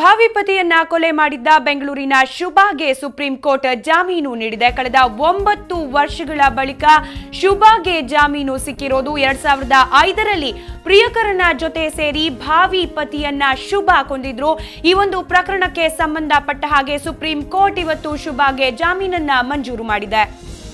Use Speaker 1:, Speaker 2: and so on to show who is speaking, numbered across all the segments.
Speaker 1: ಭಾವಿ ಪತಿಯನ್ನ ಕೊಲೆ ಮಾಡಿದ್ದ ಬೆಂಗಳೂರಿನ ಶುಭಾಗೆ ಸುಪ್ರೀಂ ಕೋರ್ಟ್ ಜಾಮೀನು ನೀಡಿದೆ ಕಳೆದ ಒಂಬತ್ತು ವರ್ಷಗಳ ಬಳಿಕ ಶುಭಾಗೆ ಜಾಮೀನು ಸಿಕ್ಕಿರೋದು ಎರಡ್ ಸಾವಿರದ ಐದರಲ್ಲಿ ಪ್ರಿಯಕರನ ಜೊತೆ ಸೇರಿ ಭಾವಿ ಪತಿಯನ್ನ ಶುಭ ಕೊಂದಿದ್ರು ಈ ಒಂದು ಪ್ರಕರಣಕ್ಕೆ ಸಂಬಂಧಪಟ್ಟ ಹಾಗೆ ಸುಪ್ರೀಂ ಕೋರ್ಟ್ ಇವತ್ತು ಶುಭಾಗೆ ಜಾಮೀನನ್ನ ಮಂಜೂರು ಮಾಡಿದೆ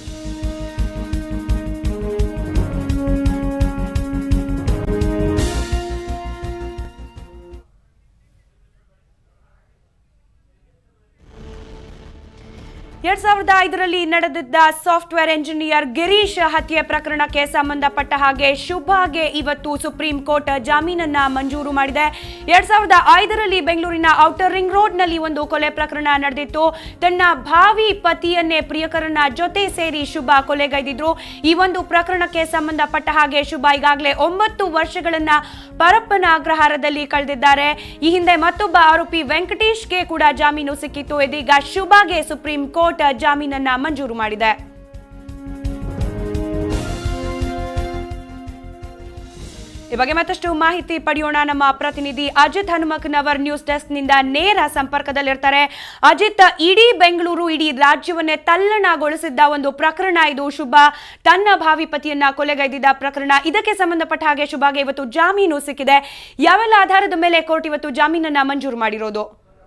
Speaker 1: ಎರಡ್ ಸಾವಿರದ ಐದರಲ್ಲಿ ನಡೆದಿದ್ದ ಸಾಫ್ಟ್ವೇರ್ ಎಂಜಿನಿಯರ್ ಗಿರೀಶ್ ಹತ್ಯೆ ಪ್ರಕರಣಕ್ಕೆ ಸಂಬಂಧಪಟ್ಟ ಹಾಗೆ ಶುಭಾಗೆ ಇವತ್ತು ಸುಪ್ರೀಂ ಕೋರ್ಟ್ ಜಾಮೀನನ್ನ ಮಂಜೂರು ಮಾಡಿದೆ ಎರಡ್ ಸಾವಿರದ ಐದರಲ್ಲಿ ಬೆಂಗಳೂರಿನ ಔಟರ್ ರಿಂಗ್ ರೋಡ್ ನಲ್ಲಿ ಒಂದು ಕೊಲೆ ಪ್ರಕರಣ ನಡೆದಿತ್ತು ತನ್ನ ಭಾವಿ ಪತಿಯನ್ನೇ ಪ್ರಿಯಕರನ ಜೊತೆ ಸೇರಿ ಶುಭ ಕೊಲೆಗೈದಿದ್ರು ಈ ಒಂದು ಪ್ರಕರಣಕ್ಕೆ ಸಂಬಂಧಪಟ್ಟ ಹಾಗೆ ಶುಭ ಈಗಾಗಲೇ ಒಂಬತ್ತು ವರ್ಷಗಳನ್ನ ಪರಪ್ಪನ ಅಗ್ರಹಾರದಲ್ಲಿ ಕಳೆದಿದ್ದಾರೆ ಈ ಹಿಂದೆ ಮತ್ತೊಬ್ಬ ಆರೋಪಿ ವೆಂಕಟೇಶ್ಗೆ ಕೂಡ ಜಾಮೀನು ಸಿಕ್ಕಿತ್ತು ಇದೀಗ ಶುಭಾಗೆ ಸುಪ್ರೀಂ ಕೋರ್ಟ್ ಜಾಮೀನನ್ನ ಮಂಜೂರು ಮಾಡಿದೆ ಈ ಬಗ್ಗೆ ಮತ್ತಷ್ಟು ಮಾಹಿತಿ ಪಡೆಯೋಣ ನಮ್ಮ ಪ್ರತಿನಿಧಿ ಅಜಿತ್ ಹನುಮಕ್ನವರ್ ನ್ಯೂಸ್ ಡೆಸ್ಕ್ ನಿಂದ ನೇರ ಸಂಪರ್ಕದಲ್ಲಿರ್ತಾರೆ ಅಜಿತ್ ಇಡೀ ಬೆಂಗಳೂರು ಇಡೀ ರಾಜ್ಯವನ್ನೇ ತಲ್ಲಣಗೊಳಿಸಿದ್ದ ಒಂದು ಪ್ರಕರಣ ಇದು ಶುಭ ತನ್ನ ಭಾವಿ ಪತಿಯನ್ನ ಕೊಲೆಗೈದಿದ್ದ ಪ್ರಕರಣ ಇದಕ್ಕೆ ಸಂಬಂಧಪಟ್ಟ ಹಾಗೆ ಶುಭಾಗೆ ಇವತ್ತು ಜಾಮೀನು ಸಿಕ್ಕಿದೆ ಯಾವೆಲ್ಲ ಆಧಾರದ ಮೇಲೆ ಕೋರ್ಟ್ ಇವತ್ತು ಜಾಮೀನನ್ನ ಮಂಜೂರು ಮಾಡಿರೋದು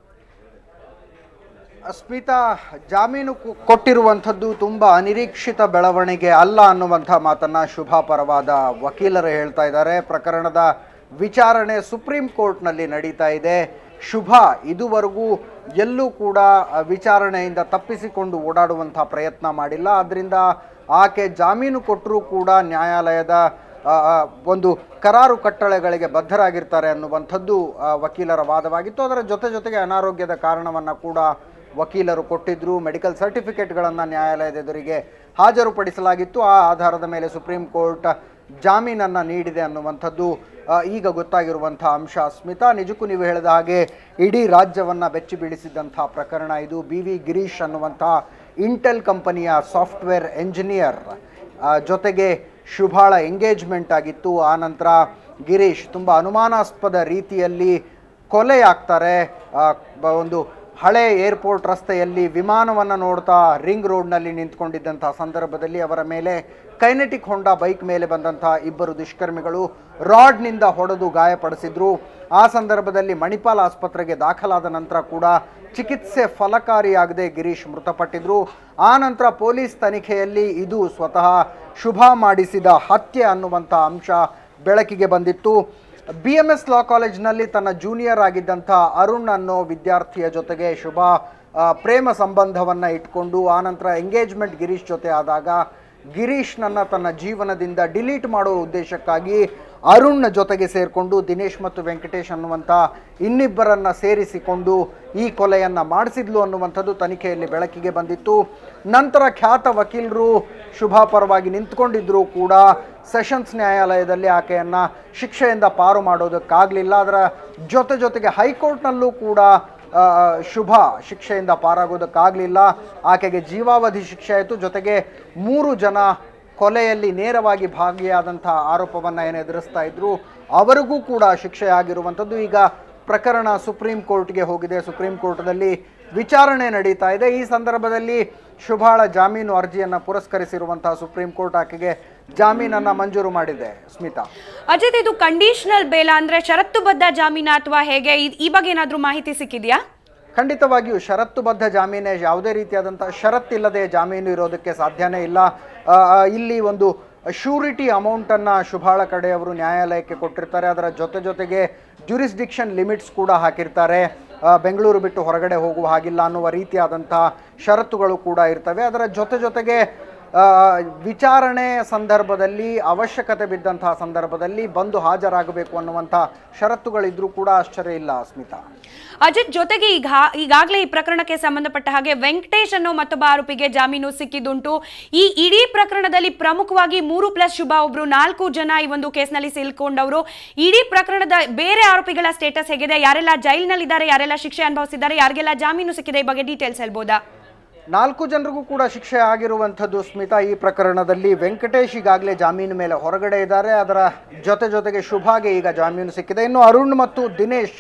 Speaker 2: ಸ್ಮಿತಾ ಜಾಮೀನು ಕೊ- ಕೊಟ್ಟಿರುವಂಥದ್ದು ತುಂಬ ಅನಿರೀಕ್ಷಿತ ಬೆಳವಣಿಗೆ ಅಲ್ಲ ಅನ್ನುವಂಥ ಮಾತನ್ನ ಶುಭಾ ಪರವಾದ ವಕೀಲರು ಹೇಳ್ತಾ ಇದ್ದಾರೆ ಪ್ರಕರಣದ ವಿಚಾರಣೆ ಸುಪ್ರೀಂ ಕೋರ್ಟ್ನಲ್ಲಿ ನಡೀತಾ ಇದೆ ಶುಭ ಇದುವರೆಗೂ ಎಲ್ಲೂ ಕೂಡ ಆ, ವಿಚಾರಣೆಯಿಂದ ತಪ್ಪಿಸಿಕೊಂಡು ಓಡಾಡುವಂಥ ಪ್ರಯತ್ನ ಮಾಡಿಲ್ಲ ಆದ್ದರಿಂದ ಆಕೆ ಜಾಮೀನು ಕೊಟ್ಟರೂ ಕೂಡ ನ್ಯಾಯಾಲಯದ ಆ, ಆ, ಒಂದು ಕರಾರು ಕಟ್ಟಳೆಗಳಿಗೆ ಬದ್ಧರಾಗಿರ್ತಾರೆ ಅನ್ನುವಂಥದ್ದು ಆ, ವಕೀಲರ ವಾದವಾಗಿತ್ತು ಅದರ ಜೊತೆ ಜೊತೆಗೆ ಅನಾರೋಗ್ಯದ ಕಾರಣವನ್ನು ಕೂಡ ವಕೀಲರು ಕೊಟ್ಟಿದ್ದರು ಮೆಡಿಕಲ್ ಸರ್ಟಿಫಿಕೇಟ್ಗಳನ್ನು ನ್ಯಾಯಾಲಯದ ಎದುರಿಗೆ ಹಾಜರುಪಡಿಸಲಾಗಿತ್ತು ಆ ಆಧಾರದ ಮೇಲೆ ಸುಪ್ರೀಂ ಕೋರ್ಟ್ ಜಾಮೀನನ್ನು ನೀಡಿದೆ ಅನ್ನುವಂಥದ್ದು ಆ, ಈಗ ಗೊತ್ತಾಗಿರುವಂಥ ಅಂಶ ಸ್ಮಿತಾ ನಿಜಕ್ಕೂ ನೀವು ಹೇಳಿದ ಹಾಗೆ ಇಡೀ ರಾಜ್ಯವನ್ನು ಬೆಚ್ಚಿ ಬೀಳಿಸಿದ್ದಂಥ ಪ್ರಕರಣ ಇದು ಬಿ ವಿ ಗಿರೀಶ್ ಅನ್ನುವಂಥ ಇಂಟೆಲ್ ಕಂಪನಿಯ ಸಾಫ್ಟ್ವೇರ್ ಎಂಜಿನಿಯರ್ ಆ, ಜೊತೆಗೆ ಶುಭಾಳ ಎಂಗೇಜ್ಮೆಂಟ್ ಆಗಿತ್ತು ಆ ನಂತರ ಗಿರೀಶ್ ತುಂಬ ಅನುಮಾನಾಸ್ಪದ ರೀತಿಯಲ್ಲಿ ಕೊಲೆಯಾಗ್ತಾರೆ ಆ, ಬ- ಒಂದು ಹಳೆ ಏರ್ಪೋರ್ಟ್ ರಸ್ತೆಯಲ್ಲಿ ವಿಮಾನವನ್ನು ನೋಡ್ತಾ ರಿಂಗ್ ರೋಡ್ನಲ್ಲಿ ನಿಂತ್ಕೊಂಡಿದ್ದಂಥ ಸಂದರ್ಭದಲ್ಲಿ ಅವರ ಮೇಲೆ ಕೈನೆಟಿಕ್ ಹೊಂಡಾ ಬೈಕ್ ಮೇಲೆ ಬಂದಂಥ ಇಬ್ಬರು ದುಷ್ಕರ್ಮಿಗಳು ರಾಡ್ನಿಂದ ಹೊಡೆದು ಗಾಯಪಡಿಸಿದ್ರು ಆ ಸಂದರ್ಭದಲ್ಲಿ ಮಣಿಪಾಲ್ ಆಸ್ಪತ್ರೆಗೆ ದಾಖಲಾದ ನಂತರ ಕೂಡ ಚಿಕಿತ್ಸೆ ಫಲಕಾರಿಯಾಗದೆ ಗಿರೀಶ್ ಮೃತಪಟ್ಟಿದ್ರು ಆ ನಂತರ ಪೊಲೀಸ್ ತನಿಖೆಯಲ್ಲಿ ಇದು ಸ್ವತಃ ಶುಭ ಮಾಡಿಸಿದ ಹತ್ಯೆ ಅನ್ನುವಂಥ ಅಂಶ ಬೆಳಕಿಗೆ ಬಂದಿತ್ತು ಬಿ ಎಂ ಎಸ್ ಲಾ ಕಾಲೇಜ್ನಲ್ಲಿ ತನ್ನ ಜೂನಿಯರ್ ಆಗಿದ್ದಂಥ ಅರುಣ್ ಅನ್ನೋ ವಿದ್ಯಾರ್ಥಿಯ ಜೊತೆಗೆ ಶುಭ ಆ, ಪ್ರೇಮ ಸಂಬಂಧವನ್ನು ಇಟ್ಕೊಂಡು ಆನಂತರ ಎಂಗೇಜ್ಮೆಂಟ್ ಗಿರೀಶ್ ಜೊತೆ ಆದಾಗ ಗಿರೀಶ್ನನ್ನು ತನ್ನ ಜೀವನದಿಂದ ಡಿಲೀಟ್ ಮಾಡೋ ಉದ್ದೇಶಕ್ಕಾಗಿ ಅರುಣ್ನ ಜೊತೆಗೆ ಸೇರಿಕೊಂಡು ದಿನೇಶ್ ಮತ್ತು ವೆಂಕಟೇಶ್ ಅನ್ನುವಂಥ ಇನ್ನಿಬ್ಬರನ್ನ ಸೇರಿಸಿಕೊಂಡು ಈ ಕೊಲೆಯನ್ನು ಮಾಡಿಸಿದ್ಲು ಅನ್ನುವಂಥದ್ದು ತನಿಖೆಯಲ್ಲಿ ಬೆಳಕಿಗೆ ಬಂದಿತ್ತು ನಂತರ ಖ್ಯಾತ ವಕೀಲರು ಶುಭಾ ಪರವಾಗಿ ನಿಂತ್ಕೊಂಡಿದ್ರೂ ಕೂಡ ಸೆಷನ್ಸ್ ನ್ಯಾಯಾಲಯದಲ್ಲಿ ಆಕೆಯನ್ನು ಶಿಕ್ಷೆಯಿಂದ ಪಾರು ಮಾಡೋದಕ್ಕಾಗಲಿಲ್ಲ ಅದರ ಜೊತೆ ಜೊತೆಗೆ ಹೈಕೋರ್ಟ್ನಲ್ಲೂ ಕೂಡ ಆ, ಶುಭ ಶಿಕ್ಷೆಯಿಂದ ಪಾರಾಗೋದಕ್ಕಾಗಲಿಲ್ಲ ಆಕೆಗೆ ಜೀವಾವಧಿ ಶಿಕ್ಷೆ ಆಯಿತು ಜೊತೆಗೆ ಮೂರು ಜನ ಕೊಲೆಯಲ್ಲಿ ನೇರವಾಗಿ ಭಾಗಿಯಾದಂಥ ಆರೋಪವನ್ನು ಏನು ಎದುರಿಸ್ತಾ ಇದ್ರು ಅವರಿಗೂ ಕೂಡ ಶಿಕ್ಷೆ ಆಗಿರುವಂಥದ್ದು ಈಗ ಪ್ರಕರಣ ಸುಪ್ರೀಂ ಕೋರ್ಟ್ಗೆ ಹೋಗಿದೆ ಸುಪ್ರೀಂ ಕೋರ್ಟ್ನಲ್ಲಿ ವಿಚಾರಣೆ ನಡೀತಾ ಇದೆ ಈ ಸಂದರ್ಭದಲ್ಲಿ ಶುಭಾಳ ಜಾಮೀನು ಅರ್ಜಿಯನ್ನು ಪುರಸ್ಕರಿಸಿರುವಂತಹ ಸುಪ್ರೀಂ ಕೋರ್ಟ್ ಆಕೆಗೆ ಜಾಮೀನನ್ನು ಮಂಜೂರು ಮಾಡಿದೆ ಸ್ಮಿತಾ
Speaker 1: ಅಜಿತ್ ಇದು ಕಂಡೀಷನಲ್ ಬೇಲ ಅಂದ್ರೆ ಷರತ್ತುಬದ್ಧ ಜಾಮೀನ ಅಥವಾ ಹೇಗೆ ಈ- ಈ ಬಗ್ಗೆ ಏನಾದ್ರೂ ಮಾಹಿತಿ ಸಿಕ್ಕಿದ್ಯಾ
Speaker 2: ಖಂಡಿತವಾಗಿಯೂ ಷರತ್ತುಬದ್ಧ ಜಾಮೀನೇ ಯಾವುದೇ ರೀತಿಯಾದಂಥ ಷರತ್ತಿಲ್ಲದೆ ಜಾಮೀನು ಇರೋದಕ್ಕೆ ಸಾಧ್ಯನೇ ಇಲ್ಲ ಆ, ಆ, ಇಲ್ಲಿ ಒಂದು ಶ್ಯೂರಿಟಿ ಅಮೌಂಟನ್ನು ಶುಭಾಳ ಕಡೆಯವರು ನ್ಯಾಯಾಲಯಕ್ಕೆ ಕೊಟ್ಟಿರ್ತಾರೆ ಅದರ ಜೊತೆ ಜೊತೆಗೆ ಜ್ಯೂರಿಸ್ಡಿಕ್ಷನ್ ಲಿಮಿಟ್ಸ್ ಕೂಡ ಹಾಕಿರ್ತಾರೆ ಆ, ಬೆಂಗಳೂರು ಬಿಟ್ಟು ಹೊರಗಡೆ ಹೋಗುವ ಹಾಗಿಲ್ಲ ಅನ್ನುವ ರೀತಿಯಾದಂಥ ಷರತ್ತುಗಳು ಕೂಡ ಇರ್ತವೆ ಅದರ ಜೊತೆ ಜೊತೆಗೆ ಆ, ವಿಚಾರಣೆ ಸಂದರ್ಭದಲ್ಲಿ ಅವಶ್ಯಕತೆ ಬಿದ್ದಂತಹ ಸಂದರ್ಭದಲ್ಲಿ ಬಂದು ಹಾಜರಾಗಬೇಕು ಅನ್ನುವಂಥ ಷರತ್ತುಗಳಿದ್ರೂ ಕೂಡ ಆಶ್ಚರ್ಯ ಇಲ್ಲ ಸ್ಮಿತಾ
Speaker 1: ಅಜಿತ್ ಜೊತೆಗೆ ಈಗ ಈಗಾಗಲೇ ಈ ಪ್ರಕರಣಕ್ಕೆ ಸಂಬಂಧಪಟ್ಟ ಹಾಗೆ ವೆಂಕಟೇಶ್ ಅನ್ನೋ ಮತ್ತೊಬ್ಬ ಆರೋಪಿಗೆ ಜಾಮೀನು ಸಿಕ್ಕಿದ್ದುಂಟು ಈ ಇಡೀ ಪ್ರಕರಣದಲ್ಲಿ ಪ್ರಮುಖವಾಗಿ ಮೂರು ಪ್ಲಸ್ ಶುಭ ಒಬ್ರು ನಾಲ್ಕು ಜನ ಈ ಒಂದು ಕೇಸ್ನಲ್ಲಿ ಸಿಲ್ಕೊಂಡವರು ಇಡೀ ಪ್ರಕರಣದ ಬೇರೆ ಆರೋಪಿಗಳ ಸ್ಟೇಟಸ್ ಹೇಗಿದೆ ಯಾರೆಲ್ಲ ಜೈಲಿನಲ್ಲಿದ್ದಾರೆ ಯಾರೆಲ್ಲ ಶಿಕ್ಷೆ ಅನುಭವಿಸಿದ್ದಾರೆ ಯಾರಿಗೆಲ್ಲ ಜಾಮೀನು ಸಿಕ್ಕಿದೆ ಈ ಬಗ್ಗೆ ಡೀಟೇಲ್ಸ್ ಹೇಳ್ಬೋದಾ
Speaker 2: ನಾಲ್ಕು ಜನರಿಗೂ ಕೂಡ ಶಿಕ್ಷೆ ಆಗಿರುವಂಥದ್ದು ಸ್ಮಿತಾ ಈ ಪ್ರಕರಣದಲ್ಲಿ ವೆಂಕಟೇಶ್ ಈಗಾಗಲೇ ಜಾಮೀನು ಮೇಲೆ ಹೊರಗಡೆ ಇದ್ದಾರೆ ಅದರ ಜೊತೆ ಜೊತೆಗೆ ಶುಭಾಗೆ ಈಗ ಜಾಮೀನು ಸಿಕ್ಕಿದೆ ಇನ್ನು ಅರುಣ್ ಮತ್ತು ದಿನೇಶ್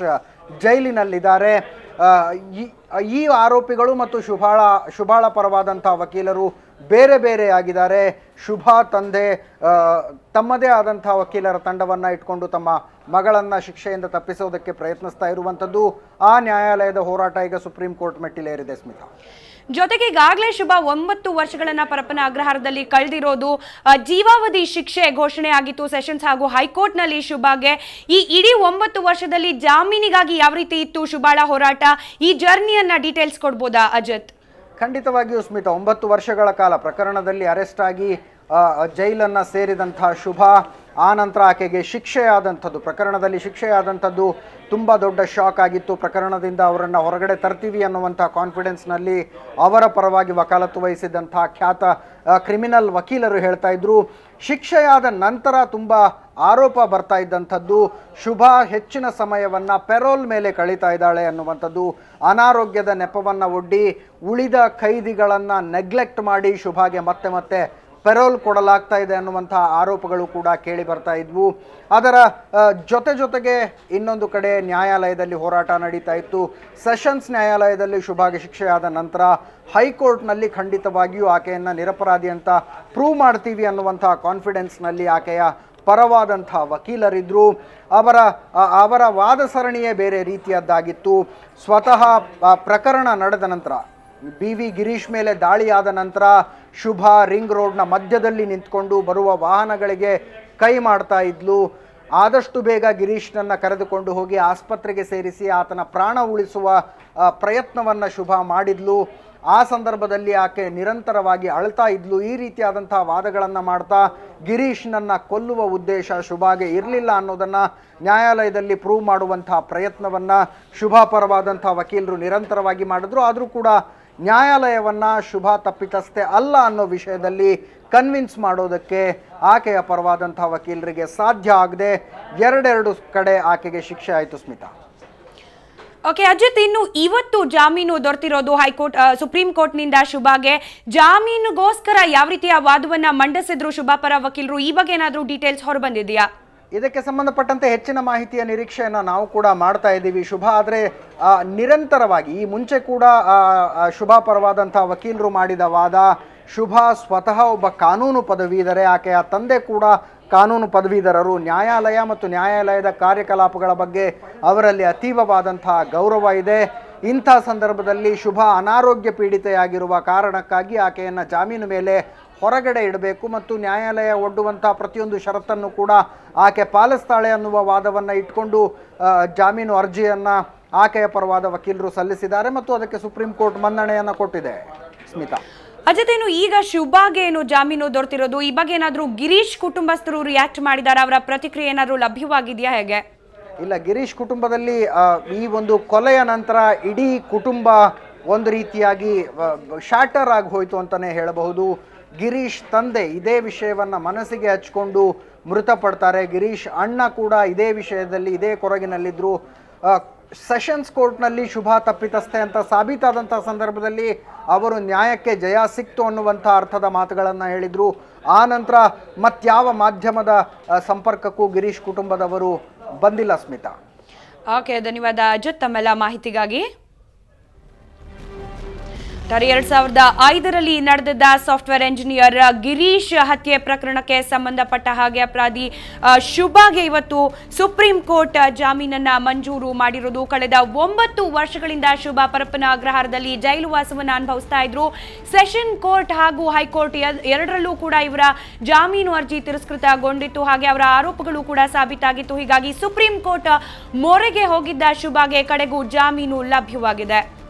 Speaker 2: ಜೈಲಿನಲ್ಲಿದ್ದಾರೆ ಆ, ಈ ಈ ಆರೋಪಿಗಳು ಮತ್ತು ಶುಭಾಳ ಶುಭಾಳ ಪರವಾದಂಥ ವಕೀಲರು ಬೇರೆ ಬೇರೆ ಆಗಿದ್ದಾರೆ ಶುಭಾ ತಂದೆ ಆ, ತಮ್ಮದೇ ಆದಂಥ ವಕೀಲರ ತಂಡವನ್ನು ಇಟ್ಕೊಂಡು ತಮ್ಮ ಮಗಳನ್ನು ಶಿಕ್ಷೆಯಿಂದ ತಪ್ಪಿಸೋದಕ್ಕೆ ಪ್ರಯತ್ನಿಸ್ತಾ ಇರುವಂಥದ್ದು ಆ ನ್ಯಾಯಾಲಯದ ಹೋರಾಟ ಈಗ ಸುಪ್ರೀಂ ಕೋರ್ಟ್ ಮೆಟ್ಟಿಲೇರಿದೆ ಸ್ಮಿತಾ
Speaker 1: ಜೊತೆಗೆ ಈಗಾಗಲೇ ಶುಭ ಒಂಬತ್ತು ವರ್ಷಗಳನ್ನ ಪರಪ್ಪನ ಅಗ್ರಹಾರದಲ್ಲಿ ಕಳೆದಿರೋದು ಆ, ಜೀವಾವಧಿ ಶಿಕ್ಷೆ ಘೋಷಣೆ ಆಗಿತ್ತು ಸೆಷನ್ಸ್ ಹಾಗೂ ಹೈಕೋರ್ಟ್ನಲ್ಲಿ ಶುಭಾಗೆ ಈ ಇಡೀ ಒಂಬತ್ತು ವರ್ಷದಲ್ಲಿ ಜಾಮೀನಿಗಾಗಿ ಯಾವ ರೀತಿ ಇತ್ತು ಶುಭಾಳ ಹೋರಾಟ ಈ ಜರ್ನಿಯನ್ನ ಡೀಟೇಲ್ಸ್ ಕೊಡ್ಬೋದಾ ಅಜಿತ್
Speaker 2: ಖಂಡಿತವಾಗಿಯೂ ಸ್ಮಿತಾ ಒಂಬತ್ತು ವರ್ಷಗಳ ಕಾಲ ಪ್ರಕರಣದಲ್ಲಿ ಅರೆಸ್ಟ್ ಆಗಿ ಆ, ಜೈಲನ್ನು ಸೇರಿದಂಥ ಶುಭ ಆ ನಂತರ ಆಕೆಗೆ ಶಿಕ್ಷೆಯಾದಂಥದ್ದು ಪ್ರಕರಣದಲ್ಲಿ ಶಿಕ್ಷೆಯಾದಂಥದ್ದು ತುಂಬ ದೊಡ್ಡ ಶಾಕ್ ಆಗಿತ್ತು ಪ್ರಕರಣದಿಂದ ಅವರನ್ನು ಹೊರಗಡೆ ತರ್ತೀವಿ ಅನ್ನುವಂಥ ಕಾನ್ಫಿಡೆನ್ಸ್ನಲ್ಲಿ ಅವರ ಪರವಾಗಿ ವಕಾಲತ್ತು ವಹಿಸಿದಂಥ ಖ್ಯಾತ ಆ, ಕ್ರಿಮಿನಲ್ ವಕೀಲರು ಹೇಳ್ತಾ ಇದ್ರು ಶಿಕ್ಷೆಯಾದ ನಂತರ ತುಂಬ ಆರೋಪ ಬರ್ತಾ ಇದ್ದಂಥದ್ದು ಶುಭ ಹೆಚ್ಚಿನ ಸಮಯವನ್ನು ಪೆರೋಲ್ ಮೇಲೆ ಕಳೀತಾ ಇದ್ದಾಳೆ ಅನ್ನುವಂಥದ್ದು ಅನಾರೋಗ್ಯದ ನೆಪವನ್ನು ಒಡ್ಡಿ ಉಳಿದ ಖೈದಿಗಳನ್ನು ನೆಗ್ಲೆಕ್ಟ್ ಮಾಡಿ ಶುಭಾಗೆ ಮತ್ತೆ ಮತ್ತೆ ಪೆರೋಲ್ ಕೊಡಲಾಗ್ತಾ ಇದೆ ಅನ್ನುವಂಥ ಆರೋಪಗಳು ಕೂಡ ಕೇಳಿ ಬರ್ತಾ ಇದ್ವು ಅದರ ಆ, ಜೊತೆ ಜೊತೆಗೆ ಇನ್ನೊಂದು ಕಡೆ ನ್ಯಾಯಾಲಯದಲ್ಲಿ ಹೋರಾಟ ನಡೀತಾ ಇತ್ತು ಸೆಷನ್ಸ್ ನ್ಯಾಯಾಲಯದಲ್ಲಿ ಶುಭಾಗೆ ಶಿಕ್ಷೆಯಾದ ನಂತರ ಹೈಕೋರ್ಟ್ನಲ್ಲಿ ಖಂಡಿತವಾಗಿಯೂ ಆಕೆಯನ್ನು ನಿರಪರಾಧಿ ಅಂತ ಪ್ರೂವ್ ಮಾಡ್ತೀವಿ ಅನ್ನುವಂಥ ಕಾನ್ಫಿಡೆನ್ಸ್ನಲ್ಲಿ ಆಕೆಯ ಪರವಾದಂಥ ವಕೀಲರಿದ್ದರು ಅವರ ಆ, ಅವರ ವಾದ ಸರಣಿಯೇ ಬೇರೆ ರೀತಿಯದ್ದಾಗಿತ್ತು ಸ್ವತಃ ಆ ಪ್ರಕರಣ ನಡೆದ ನಂತರ ಬಿ ವಿ ಗಿರೀಶ್ ಮೇಲೆ ದಾಳಿಯಾದ ನಂತರ ಶುಭ ರಿಂಗ್ ರೋಡ್ನ ಮಧ್ಯದಲ್ಲಿ ನಿಂತ್ಕೊಂಡು ಬರುವ ವಾಹನಗಳಿಗೆ ಕೈ ಮಾಡ್ತಾ ಇದ್ಲು ಆದಷ್ಟು ಬೇಗ ಗಿರೀಶ್ನನ್ನು ಕರೆದುಕೊಂಡು ಹೋಗಿ ಆಸ್ಪತ್ರೆಗೆ ಸೇರಿಸಿ ಆತನ ಪ್ರಾಣ ಉಳಿಸುವ ಆ, ಪ್ರಯತ್ನವನ್ನು ಶುಭ ಮಾಡಿದ್ಲು ಆ ಸಂದರ್ಭದಲ್ಲಿ ಆಕೆ ನಿರಂತರವಾಗಿ ಅಳ್ತಾ ಇದ್ಲು ಈ ರೀತಿಯಾದಂಥ ವಾದಗಳನ್ನು ಮಾಡ್ತಾ ಗಿರೀಶ್ನನ್ನು ಕೊಲ್ಲುವ ಉದ್ದೇಶ ಶುಭಾಗೆ ಇರಲಿಲ್ಲ ಅನ್ನೋದನ್ನು ನ್ಯಾಯಾಲಯದಲ್ಲಿ ಪ್ರೂವ್ ಮಾಡುವಂಥ ಪ್ರಯತ್ನವನ್ನು ಶುಭ ಪರವಾದಂಥ ವಕೀಲರು ನಿರಂತರವಾಗಿ ಮಾಡಿದ್ರು ಆದರೂ ಕೂಡ ನ್ಯಾಯಾಲಯವನ್ನು ಶುಭ ತಪ್ಪಿತಸ್ಥೆ ಅಲ್ಲ ಅನ್ನೋ ವಿಷಯದಲ್ಲಿ ಕನ್ವಿನ್ಸ್ ಮಾಡೋದಕ್ಕೆ ಆಕೆಯ ಪರವಾದಂಥ ವಕೀಲರಿಗೆ ಸಾಧ್ಯ ಆಗದೆ ಎರಡೆರಡು ಕಡೆ ಆಕೆಗೆ ಶಿಕ್ಷೆ ಆಯಿತು ಸ್ಮಿತಾ
Speaker 1: ಓಕೆ ಅಜಿತ್ ಇನ್ನು ಇವತ್ತು ಜಾಮೀನು ದೊರೆತಿರೋದು ಹೈಕೋರ್ಟ್ ಆ, ಸುಪ್ರೀಂ ಕೋರ್ಟ್ನಿಂದ ಶುಭಾಗೆ ಜಾಮೀನುಗೋಸ್ಕರ ಯಾವ ರೀತಿಯ ವಾದವನ್ನ ಮಂಡಿಸಿದ್ರು ಶುಭಾ ಪರ ವಕೀಲರು ಈ ಬಗ್ಗೆ ಏನಾದರೂ ಡೀಟೇಲ್ಸ್ ಹೊರಬಂದಿದೆಯಾ
Speaker 2: ಇದಕ್ಕೆ ಸಂಬಂಧಪಟ್ಟಂತೆ ಹೆಚ್ಚಿನ ಮಾಹಿತಿಯ ನಿರೀಕ್ಷೆಯನ್ನು ನಾವು ಕೂಡ ಮಾಡ್ತಾ ಇದ್ದೀವಿ ಶುಭ ಆದರೆ ನಿರಂತರವಾಗಿ ಈ ಮುಂಚೆ ಕೂಡ ಆ, ಆ, ಶುಭ ಪರವಾದಂಥ ವಕೀಲರು ಮಾಡಿದ ವಾದ ಶುಭ ಸ್ವತಃ ಒಬ್ಬ ಕಾನೂನು ಪದವೀಧರೆ ಆಕೆಯ ತಂದೆ ಕೂಡ ಕಾನೂನು ಪದವೀಧರರು ನ್ಯಾಯಾಲಯ ಮತ್ತು ನ್ಯಾಯಾಲಯದ ಕಾರ್ಯಕಲಾಪಗಳ ಬಗ್ಗೆ ಅವರಲ್ಲಿ ಅತೀವವಾದಂತಹ ಗೌರವ ಇದೆ ಇಂಥ ಸಂದರ್ಭದಲ್ಲಿ ಶುಭ ಅನಾರೋಗ್ಯ ಪೀಡಿತೆಯಾಗಿರುವ ಕಾರಣಕ್ಕಾಗಿ ಆಕೆಯನ್ನು ಜಾಮೀನು ಮೇಲೆ ಹೊರಗಡೆ ಇಡಬೇಕು ಮತ್ತು ನ್ಯಾಯಾಲಯ ಒಡ್ಡುವಂಥ ಪ್ರತಿಯೊಂದು ಷರತ್ತನ್ನು ಕೂಡ ಆಕೆ ಪಾಲಿಸ್ತಾಳೆ ಅನ್ನುವ ವಾದವನ್ನು ಇಟ್ಕೊಂಡು ಆ, ಜಾಮೀನು ಅರ್ಜಿಯನ್ನು ಆಕೆಯ ಪರವಾದ ವಕೀಲರು ಸಲ್ಲಿಸಿದ್ದಾರೆ ಮತ್ತು ಅದಕ್ಕೆ ಸುಪ್ರೀಂ ಕೋರ್ಟ್ ಮನ್ನಣೆಯನ್ನು ಕೊಟ್ಟಿದೆ ಸ್ಮಿತಾ
Speaker 1: ಅಜಿತ್ ಇನ್ನು ಈಗ ಶುಭಾಗೆ ಏನು ಜಾಮೀನು ದೊರೆತಿರೋದು ಈ ಬಗ್ಗೆ ಏನಾದರೂ ಗಿರೀಶ್ ಕುಟುಂಬಸ್ಥರು ರಿಯಾಕ್ಟ್ ಮಾಡಿದ್ದಾರೆ ಅವರ ಪ್ರತಿಕ್ರಿಯೆ ಏನಾದರೂ ಲಭ್ಯವಾಗಿದೆಯಾ ಹೇಗೆ
Speaker 2: ಇಲ್ಲ ಗಿರೀಶ್ ಕುಟುಂಬದಲ್ಲಿ ಆ, ಈ ಒಂದು ಕೊಲೆಯ ನಂತರ ಇಡೀ ಕುಟುಂಬ ಒಂದು ರೀತಿಯಾಗಿ ಶಾಟರ್ ಆಗಿ ಹೋಯಿತು ಅಂತಲೇ ಹೇಳಬಹುದು ಗಿರೀಶ್ ತಂದೆ ಇದೇ ವಿಷಯವನ್ನು ಮನಸ್ಸಿಗೆ ಹಚ್ಕೊಂಡು ಮೃತಪಡ್ತಾರೆ ಗಿರೀಶ್ ಅಣ್ಣ ಕೂಡ ಇದೇ ವಿಷಯದಲ್ಲಿ ಇದೇ ಕೊರಗಿನಲ್ಲಿದ್ದರು ಸೆಷನ್ಸ್ ಕೋರ್ಟ್ನಲ್ಲಿ ಶುಭ ತಪ್ಪಿತಸ್ಥೆ ಅಂತ ಸಾಬೀತಾದಂಥ ಸಂದರ್ಭದಲ್ಲಿ ಅವರು ನ್ಯಾಯಕ್ಕೆ ಜಯ ಸಿಕ್ತು ಅನ್ನುವಂಥ ಅರ್ಥದ ಮಾತುಗಳನ್ನು ಹೇಳಿದರು ಆ ನಂತರ ಮತ್ಯಾವ ಮಾಧ್ಯಮದ ಆ, ಸಂಪರ್ಕಕ್ಕೂ ಗಿರೀಶ್ ಕುಟುಂಬದವರು ಬಂದಿಲ್ಲ ಸ್ಮಿತಾ
Speaker 1: ಓಕೆ ಧನ್ಯವಾದ ಅಜಿತ್ ತಮ್ಮೆಲ್ಲ ಮಾಹಿತಿಗಾಗಿ ತಾರೆ ಎರಡ್ ಸಾವಿರದ ಐದರಲ್ಲಿ ನಡೆದಿದ್ದ ಸಾಫ್ಟ್ವೇರ್ ಎಂಜಿನಿಯರ್ ಗಿರೀಶ್ ಹತ್ಯೆ ಪ್ರಕರಣಕ್ಕೆ ಸಂಬಂಧಪಟ್ಟ ಹಾಗೆ ಅಪರಾಧಿ ಆ, ಶುಭಾಗೆ ಇವತ್ತು ಸುಪ್ರೀಂ ಕೋರ್ಟ್ ಜಾಮೀನನ್ನ ಮಂಜೂರು ಮಾಡಿರೋದು ಕಳೆದ ಒಂಬತ್ತು ವರ್ಷಗಳಿಂದ ಶುಭ ಪರಪ್ಪನ ಅಗ್ರಹಾರದಲ್ಲಿ ಜೈಲು ವಾಸವನ್ನು ಅನುಭವಿಸ್ತಾ ಇದ್ರು ಸೆಷನ್ ಕೋರ್ಟ್ ಹಾಗೂ ಹೈಕೋರ್ಟ್ ಎ- ಎರಡರಲ್ಲೂ ಕೂಡ ಇವರ ಜಾಮೀನು ಅರ್ಜಿ ತಿರಸ್ಕೃತಗೊಂಡಿತ್ತು ಹಾಗೆ ಅವರ ಆರೋಪಗಳು ಕೂಡ ಸಾಬೀತಾಗಿತ್ತು ಹೀಗಾಗಿ ಸುಪ್ರೀಂ ಕೋರ್ಟ್ ಮೊರೆಗೆ ಹೋಗಿದ್ದ ಶುಭಾಗೆ ಕಡೆಗೂ ಜಾಮೀನು ಲಭ್ಯವಾಗಿದೆ